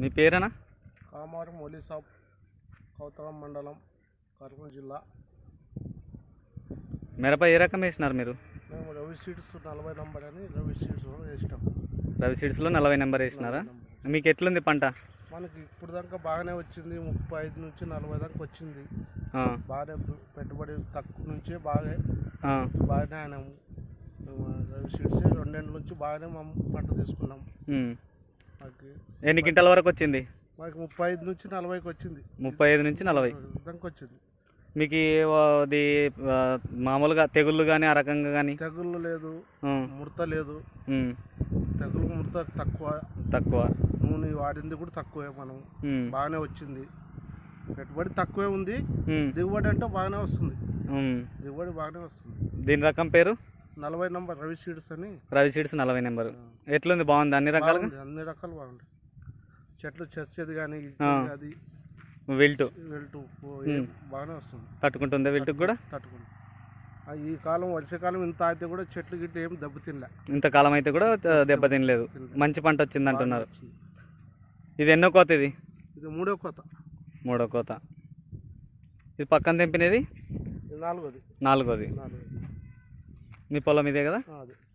మీ పేరేనా కామారం మొలిసాబ్ కౌతలం మండలం కర్నూలు జిల్లా మిరప ఏ రకం వేసినారు మీరు మేము రవి సీడ్స్ నలభై నంబర్ అని రవి సీడ్స్ వేసినాం రవి సీడ్స్లో నలభై నెంబర్ వేసినారా మీకు ఎట్లుంది పంట మనకి ఇప్పుడు దాకా బాగానే వచ్చింది ముప్పై ఐదు నుంచి నలభై దాకా వచ్చింది ఆ, బాగానే పెట్టుబడి తక్కువ నుంచే బాగా ఆ, బాగానే అయినాము మేము రవి సీడ్స్ రెండేళ్ళ నుంచి బాగానే మేము పంట తీసుకున్నాం ఉమ్. మాకు ఎన్ని క్వింటాల వరకు వచ్చింది మాకు ముప్పై ఐదు నుంచి నలభైకి వచ్చింది ముప్పై ఐదు నుంచి నలభై దాకా వచ్చింది మీకు ఈ, ఆ, అది ఆ, మామూలుగా తెగుళ్ళు కానీ ఆ రకంగా కానీ తెగుళ్ళు లేదు ముడత లేదు తెగులు ముడత తక్కువ తక్కువ నూనె వాడింది కూడా తక్కువే మనం ఉమ్, బాగానే వచ్చింది పెట్టుబడి తక్కువే ఉంది ఉమ్, దిగుబడి అంటే బాగానే వస్తుంది ఉమ్. దిగుబడి బాగానే వస్తుంది దీని రకం పేరు నలభై నంబర్ రవి సీడ్స్ అని రవి సీడ్స్ నలభై నెంబర్ ఎట్లుంది బాగుంది అన్ని రకాలుగా బాగుంది అన్ని రకాలు బాగుంది చెట్లు చచ్చేది కానీ ఆ. అది విల్టు వెళ్తూ ఉమ్. బాగానే వస్తుంది తట్టుకుంటుందా విల్టుకు కూడా తట్టుకుంది ఆ, ఈ కాలం వర్షాకాలం ఇంత అయితే కూడా చెట్లు గిట్ల ఏం దెబ్బతినలే ఇంతకాలం అయితే కూడా ఆ, దెబ్బతినలేదు మంచి పంట వచ్చింది అంటున్నారు బాగానే వచ్చింది. ఇది ఎన్నో కోత ఇది ఇది మూడో కొత్త మూడో కోత ఇది పక్కన తెంపినది ఇది నాలుగోది నాలుగోది నాలుగోది మీ పొలం ఇదే కదా ఆ, అది